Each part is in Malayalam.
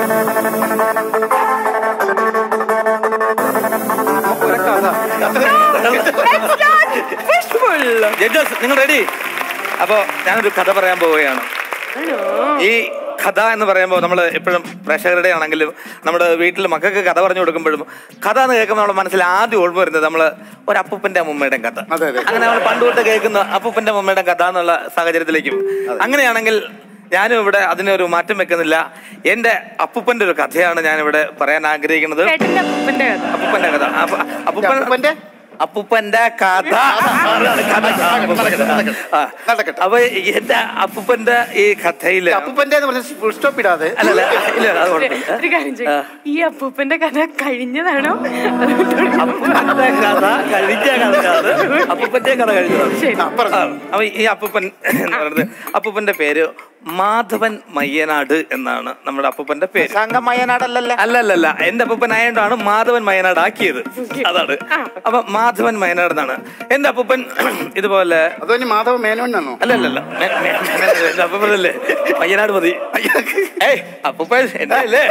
ജഡ്ജസ് നിങ്ങൾ റെഡി അപ്പോ ഞാനൊരു കഥ പറയാൻ പോവുകയാണ് ഈ കഥ എന്ന് പറയുമ്പോൾ നമ്മൾ എപ്പോഴും പ്രേക്ഷകരുടെ ആണെങ്കിലും നമ്മുടെ വീട്ടിൽ മക്കൾക്ക് കഥ പറഞ്ഞു കൊടുക്കുമ്പോഴും കഥ എന്ന് കേൾക്കുമ്പോൾ നമ്മുടെ മനസ്സിൽ ആദ്യം ഓർമ്മ വരുന്നത് നമ്മൾ ഒരു അപ്പൂപ്പന്റെ അമ്മൂമ്മയുടെയും കഥ അതെ, അതെ. അങ്ങനെ നമ്മൾ പണ്ട് തൊട്ട് കേൾക്കുന്ന അപ്പൂപ്പന്റെ അമ്മൂമ്മയുടെ കഥ എന്നുള്ള സാഹചര്യത്തിലേക്കും അങ്ങനെയാണെങ്കിൽ ഞാനും ഇവിടെ അതിനൊരു മാറ്റം വെക്കുന്നില്ല എന്റെ അപ്പൂപ്പന്റെ ഒരു കഥയാണ് ഞാൻ ഇവിടെ പറയാൻ ആഗ്രഹിക്കുന്നത് ചേട്ടന്റെ അപ്പൂപ്പന്റെ കഥ അപ്പൂപ്പന്റെ കഥ അപ്പ- അപ്പൂപ്പൻ അപ്പൂപ്പന്റെ? അപ്പൂപ്പന്റെ കഥ ആ. നടക്കട്ടെ. അപ്പൊ എന്റെ അപ്പൂപ്പന്റെ ഈ കഥയില് അപ്പൂപ്പന്റെ എന്ന് പറഞ്ഞ ഫുൾ സ്റ്റോപ്പ് ഇടാതെ അല്ലല്ല ഇല്ല അത് ഒരു കുഴപ്പമില്ല ഒരു കാര്യം ചെയ്യ്. ആ. ഈ അപ്പൂപ്പന്റെ കഥ കഴിഞ്ഞതാണോ അപ്പൂപ്പന്റെ കഥ കഴിഞ്ഞ കഥയാണ് അപ്പൂപ്പന്റെ കഥ കഴിഞ്ഞതാണ് ശരി ആ, പറഞ്ഞോ. ആ, അപ്പൊ ഈ അപ്പൂപ്പൻ എന്ന് പറയുന്നത് അപ്പൂപ്പന്റെ പേര് മാധവൻ മയ്യനാട് എന്നാണ് നമ്മുടെ അപ്പൂപ്പന്റെ പേര് സംഘമയനാടല്ലല്ല അല്ലല്ലല്ല എന്റെ അപ്പൂപ്പൻ ആയതുകൊണ്ടാണ് മാധവൻ മയനാട് ആക്കിയത് അതാണ് അപ്പൊ മാധവൻ മയനാട് എന്നാണ് എന്റെ അപ്പൂപ്പൻ ഇതുപോലെ അതോ ഇനി മാധവ മേനോനാണോ അല്ലല്ലല്ല മെ- മെ- മെ- എന്റെ അപ്പൂപ്പനല്ലേ വയനാട് മതി ഏയ് അപ്പൂപ്പൻ എന്റെ അല്ലേ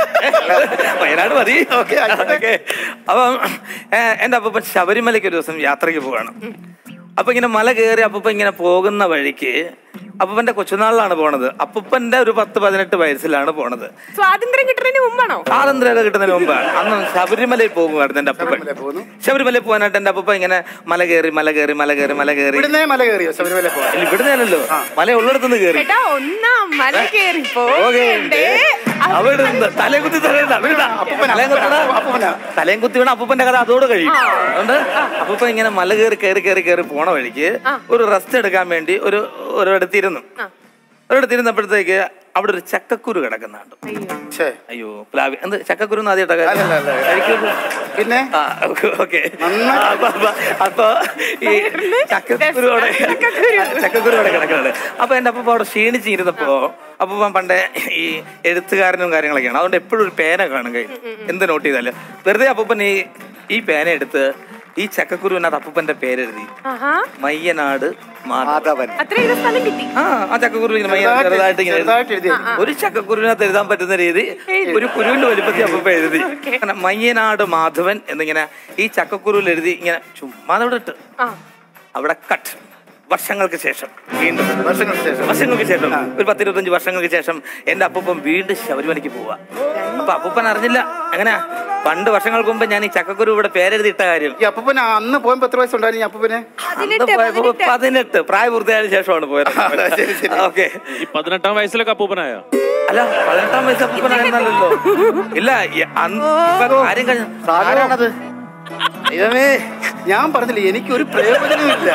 വയനാട് മതി ഓക്കെ ഓക്കെ അപ്പം ഏ, എന്റെ അപ്പൂപ്പൻ ശബരിമലയ്ക്ക് ഒരു ദിവസം യാത്രയ്ക്ക് പോവാണ് അപ്പൊ ഇങ്ങനെ മല കയറി അപ്പൂപ്പൻ ഇങ്ങനെ പോകുന്ന വഴിക്ക് അപ്പൂപ്പന്റെ കൊച്ചുനാളിലാണ് പോണത് അപ്പൂപ്പന്റെ ഒരു പത്ത് പതിനെട്ട് വയസ്സിലാണ് പോണത് സ്വാതന്ത്ര്യം കിട്ടുന്നതിന് മുമ്പാണോ സ്വാതന്ത്ര്യമൊക്കെ കിട്ടുന്നതിന് മുമ്പ് അന്ന് ശബരിമലയിൽ പോകുമായിരുന്നു എന്റെ അപ്പൂപ്പൻ ശബരിമലയിൽ പോകുന്നു. ശബരിമലയിൽ പോകാനായിട്ട് എന്റെ അപ്പൂപ്പൻ ഇങ്ങനെ മല കയറി മല കയറി മല കയറി മല കയറി ഇവിടുന്നേ മല കയറിയോ ശബരിമല പോവാൻ ഇല്ല, ഇവിടുന്ന് അല്ലല്ലോ മല ഉള്ളിടത്തുനിന്ന് കയറി ചേട്ടാ ഒന്നാം മല കേറി പോകേണ്ടേ അവിടെ നിന്ന് തലയും കുത്തി തലയിട വീടാ അപ്പൂപ്പനാ, തലയും കുത്തണ അപ്പൂപ്പനാ. തലയും കുത്തി വീണ അപ്പൂപ്പന്റെ കഥ അതോട് കഴിയും അതുകൊണ്ട് അപ്പൂപ്പൻ ഇങ്ങനെ മല കയറി കയറി കയറി കയറി പോണ വഴിക്ക് ഒരു റെസ്റ്റ് എടുക്കാൻ വേണ്ടി ഒരു ഒരിടത്തിരുന്നു ഒരിടത്തിരുന്നപ്പോഴത്തേക്ക് അവിടെ ഒരു ചക്കക്കുരു കിടക്കുന്നുണ്ട് ഛേ അയ്യോ പ്ലാവി എന്ത് ചക്കക്കുരു എന്ന് ആദ്യമായിട്ടാ അല്ലല്ല, അല്ല. കഴിക്കുള്ളൂ പിന്നെ ആ ഓക്കെ നന്നായി. അപ്പൊ ഈ ചക്കക്കുരുവിടെ ചക്കക്കുരുവിടെ കിടക്കുന്നുണ്ട് അപ്പൊ എന്റെ അപ്പ അവിടെ ക്ഷീണിച്ചിരുന്നപ്പോ അപ്പൊ പണ്ടേ ഈ എഴുത്തുകാരനും കാര്യങ്ങളൊക്കെയാണ് അതുകൊണ്ട് എപ്പോഴും ഒരു പേന കാണും കയ്യിൽ എന്ത് നോട്ട് ചെയ്താലും വെറുതെ അപ്പൂപ്പൻ ഈ ഈ പേന എടുത്ത് ഈ ചക്കക്കുരുവിനകത്ത് അപ്പൂപ്പന്റെ പേരെഴുതി ആഹാ മയ്യനാട് മാധവൻ മാധവൻ അത്ര ഇത് സ്ഥലം കിട്ടി ആ ആ ചക്കക്കുരു ഇങ്ങനെ മയ്യനാട് ചെറുതായിട്ട് ഇങ്ങനെ എഴുതി. ചെറുതായിട്ട് എഴുതി ഒരു ചക്കക്കുരുവിനകത്ത് എഴുതാൻ പറ്റുന്ന രീതി ഒരു കുരുവിന്റെ വലിപ്പത്തിൽ അപ്പൊ എഴുതി അങ്ങനെ മയ്യനാട് മാധവൻ എന്നിങ്ങനെ ഈ ചക്കക്കുരുവിൽ എഴുതി ഇങ്ങനെ ചുമ്മാ അവിടെ ഇട്ട് ആ അവിടെ കട്ട് വർഷങ്ങൾക്ക് ശേഷം വീണ്ടും വർഷങ്ങൾക്ക് ശേഷം വർഷങ്ങൾക്ക് ശേഷം ഒരു പത്തിരുപത്തഞ്ച് വർഷങ്ങൾക്ക് ശേഷം എന്റെ അപ്പൂപ്പൻ വീണ്ടും ശബരിമലയ്ക്ക് പോവാ അപ്പൊ അപ്പൂപ്പൻ അറിഞ്ഞില്ല അങ്ങനെ പണ്ട് വർഷങ്ങൾക്ക് മുമ്പ് ഞാൻ ഈ ചക്കക്കുരു ഇവിടെ പേരെഴുതിയിട്ട കാര്യം ഈ അപ്പൂപ്പന് അന്ന് പോയപ്പോ എത്ര വയസ്സുണ്ടായിരുന്നു ഈ അപ്പൂപ്പന് അന്ന് പോയപ്പോ പതിനെട്ട് പ്രായപൂർത്തിയായ ശേഷമാണ് പോയത് ശരി, ശരി. ഓക്കെ ഈ പതിനെട്ടാം വയസ്സിലൊക്കെ അപ്പൂപ്പനായ അല്ല പതിനെട്ടാം വയസ്സ് അപ്പൂപ്പനായിരുന്നല്ലോ ഇല്ല ഈ അന്ന് ഇപ്പൊ കാര്യം കഴിഞ്ഞ ആരാണത് ദൈവമേ ഞാൻ പറഞ്ഞില്ലേ എനിക്ക് ഒരു പ്രയോജനമില്ല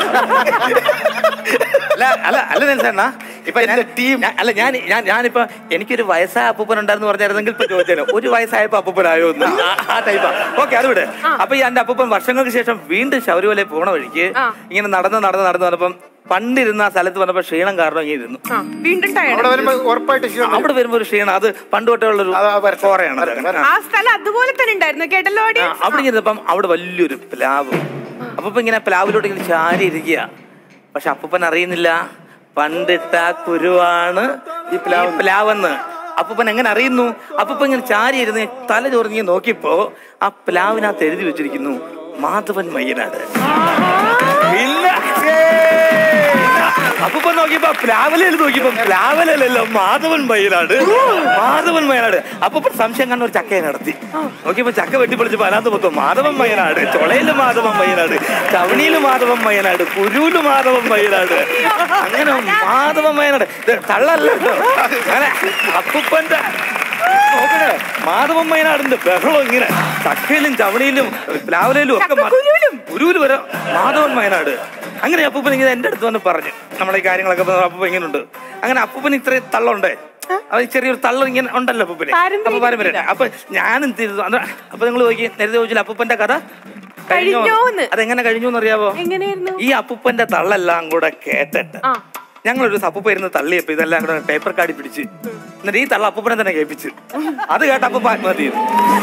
അല്ല അല്ല അല്ല നെൽസണ്ണ ഇപ്പൊ ഞാൻ എന്റെ team. ഞാൻ- അല്ല ഞാൻ ഞാൻ ഞാനിപ്പോ എനിക്കൊരു വയസ്സായ അപ്പൂപ്പൻ ഉണ്ടായിരുന്നു പറഞ്ഞായിരുന്നെങ്കിൽ ഇപ്പൊ ചോദിച്ചേനെ ഒരു വയസ്സായപ്പോ അപ്പൂപ്പനായോ എന്ന് ആ- ആ ടൈപ്പാ ഓക്കെ അത് വിട് അപ്പൊ ഈ എന്റെ അപ്പൂപ്പൻ വർഷങ്ങൾക്ക് ശേഷം വീണ്ടും ശബരിമലയിൽ പോണ വഴിക്ക് ആ. ഇങ്ങനെ നടന്ന് നടന്ന് നടന്ന് വന്നപ്പം പണ്ടിരുന്ന ആ സ്ഥലത്ത് വന്നപ്പോ ക്ഷീണം കാരണം ഇങ്ങനെ ഇരുന്നു ആ വീണ്ടും അവിടെ ടയർഡ് വരുമ്പോ ഉറപ്പായിട്ട് ക്ഷീണം വരും. അവിടെ വരുമ്പോ ഒരു ക്ഷീണം അത് പണ്ട് തൊട്ടേ ഉള്ളൊരു അത് ആ വരട്ടെ, കോറയാണ് അത്. വരട്ടെ, ആ. ആ സ്ഥലം അതുപോലെ തന്നെ ഉണ്ടായിരുന്നു കേട്ടല്ലോ ആ, audience? അവിടെ ഇരുന്നപ്പം അവിടെ വലിയൊരു പ്ലാവ് അപ്പൊ ഇങ്ങനെ പ്ലാവിലോട്ട് ഇങ്ങനെ ചാരി ഇരിക്കുക പക്ഷെ അപ്പൂപ്പൻ അറിയുന്നില്ല പണ്ടിട്ട കുരുവാണ് ഈ പ്ലാവ് പ്ലാവെന്ന് അപ്പൂപ്പൻ എങ്ങനെ അറിയുന്നു അപ്പൂപ്പൻ ഇങ്ങനെ ചാരി ഇരുന്ന് തല ചൊറിഞ്ഞ് നോക്കിയപ്പോ ആ പ്ലാവിനകത്ത് എഴുതി വെച്ചിരിക്കുന്നു മാധവൻ മയ്യനാട് ഇല്ല അപ്പൂപ്പൻ നോക്കിയപ്പോ പ്ലാവലയിൽ നോക്കിയപ്പോ പ്ലാവലല്ലോ മാധവൻ മയ്യനാട് മാധവൻ മയ്യനാട് അപ്പൂപ്പൻ സംശയം കണ്ട ഒരു ചക്കയെ നടത്തി നോക്കിയപ്പോ ചക്ക വെട്ടിപ്പൊളിച്ചപ്പോ അതിനകത്ത് മൊത്തം മാധവൻ മയ്യനാട് ചൊളയില് മാധവൻ മയ്യനാട് ചവണിയില് മാധവൻ മയ്യനാട് കുരുവില് മാധവൻ മയ്യനാട് അങ്ങനെ മാധവൻ മയ്യനാട് ഇത് തള്ളല്ല കേട്ടോ. അങ്ങനെ അപ്പൂപ്പന്റെ നോക്കണേ മാധവൻ മയനാടിന്റെ ബഹളം ഇങ്ങനെ ചക്കയിലും ചവണിയിലും പ്ലാവലയിലും ഒക്കെ മ- കുരുവില് വരെ മാധവൻ മയനാട് അങ്ങനെ അപ്പൂപ്പൻ ഇങ്ങനെ എന്റെ അടുത്ത് വന്ന് പറഞ്ഞു നമ്മളെ ഈ കാര്യങ്ങളൊക്കെ പറഞ്ഞ് അപ്പൂപ്പൻ ഇങ്ങനെ ഉണ്ട് അങ്ങനെ അപ്പൂപ്പൻ ഇത്രയും തള്ളുണ്ടേ അത് ചെറിയൊരു തള്ളം ഇങ്ങനെ ഉണ്ടല്ലോ അപ്പൂപ്പന് പാരമ്പര്യം അപ്പൊ പാരമ്പര്യം അപ്പൊ ഞാനും തിരുതു അപ്പൊ നിങ്ങൾ നോക്കി നേരത്തെ ചോദിച്ചില്ല അപ്പൂപ്പന്റെ കഥ കഴിഞ്ഞോന്ന്. അതെങ്ങനെ കഴിഞ്ഞു എന്നറിയാവോ എങ്ങനെയായിരുന്നു ഈ അപ്പൂപ്പന്റെ തള്ളെല്ലാം കൂടെ കേട്ടിട്ട് ആ ഞങ്ങളൊരു അപ്പൂപ്പ ഇരുന്ന് തള്ളിയപ്പോ ഇതെല്ലാം കൂടെ പേപ്പർ കാർഡ് പിടിച്ച് എന്നിട്ട് ഈ തള്ള അപ്പൂപ്പനെ തന്നെ കേൾപ്പിച്ച് അത് കേട്ട അപ്പൂപ്പ ആത്മഹത്യ ചെയ്തു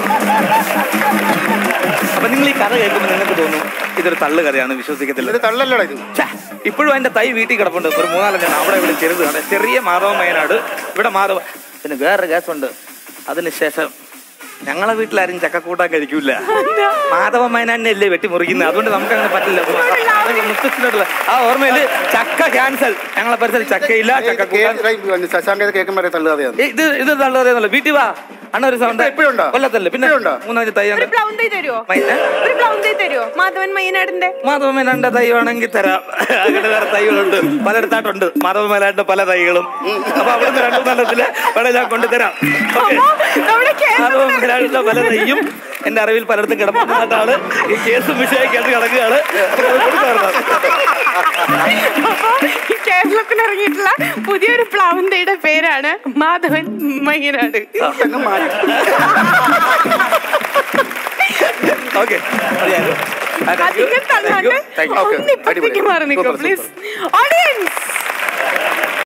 അപ്പൊ നിങ്ങൾ ഈ കഥ കേൾക്കുമ്പോൾ നിങ്ങൾക്ക് തോന്നും ഇതൊരു തള്ളു കഥയാണ് വിശ്വസിക്കത്തില്ല ഇത് തള്ളല്ലടാ ഇത് ഛെ, ഇപ്പോഴും അതിന്റെ തൈ വീട്ടിൽ കിടപ്പുണ്ട് ഒരു മൂന്നാലെണ്ണം അവിടെ ഇവിടെ ചെറുതാണ് ചെറിയ മാധവ മയനാട് ഇവിടെ മാധവ പിന്നെ വേറൊരു കേസുണ്ട് അതിനുശേഷം ഞങ്ങളെ വീട്ടിലാരും ചക്കക്കൂട്ടാൻ കഴിക്കൂല മാധവ മൈനാടിനെ വെട്ടി മുറിക്കുന്നത് അതുകൊണ്ട് നമുക്ക് അങ്ങനെ പറ്റില്ല അതൊക്കെ മുത്തച്ഛനോടുള്ള ആ ഓർമ്മയില് ചക്ക ക്യാൻസൽ ഞങ്ങളെ പരിസരം ചക്കയില്ല ചക്കക്കൂട്ടാൻ ശശാങ്ക കേൾക്കുമ്പോൾ തള്ളുകയാണ് ഏയ് ഇത് ഇത് തള്ളറിയെന്നല്ല വീട്ടിൽ വാ അണ്ണ ഒരു സൗണ്ട് ഇപ്പഴും ഉണ്ടോ? കൊല്ലത്തല്ലേ പിന്നെ ഇപ്പഴും ഉണ്ടോ? മൂന്നാമത്തെ തൈ ഒരു ബ്ലൗൺ തൈ തരുമോ മൈ- ഏ? ഒരു ബ്ലൗൺ തൈ തരുമോ മാധവൻ മയ്യനാടിന്റെ മാധവമേലാണ്ട തൈ വേണമെങ്കിൽ തരാം അങ്ങനെ വേറെ തൈകളുണ്ട് പലയിടത്തായിട്ടുണ്ട് മാധവമേലാണ്ട് പല തൈകളും അപ്പൊ അവിടുന്ന് രണ്ടു നല്ലത്തില് വേണേ ഞാൻ കൊണ്ടുതരാം ഓക്കെ അമ്മോ, നമ്മുടെ കേരള മാധവമേലാണ്ട പല തൈയും എന്റെ അറിവിൽ പലയിടത്തും കിടപ്പുണ്ടാണ് ഈ കേസും വിഷയമൊക്കെ കിടക്കുകയാണ് അപ്പൊ അത് കൊടുത്തുതരണം. അപ്പൊ ഈ കേരളത്തിൽ ഇറങ്ങിയിട്ടുള്ള പുതിയൊരു പ്ലവൻ തൈയുടെ പേരാണ് മാധവൻ മയ്യനാട് അങ്ങ് മാറ്റി ഓക്കെ മതിയായിരുന്നു. ആ, thank you. അധികം Thank you. തള്ളാണ്ട് Thank you. Okay. ഒന്ന് ഇപ്പത്തേക്ക് അടിപൊളി. മാറി നിൽക്കും Super, super. Please audience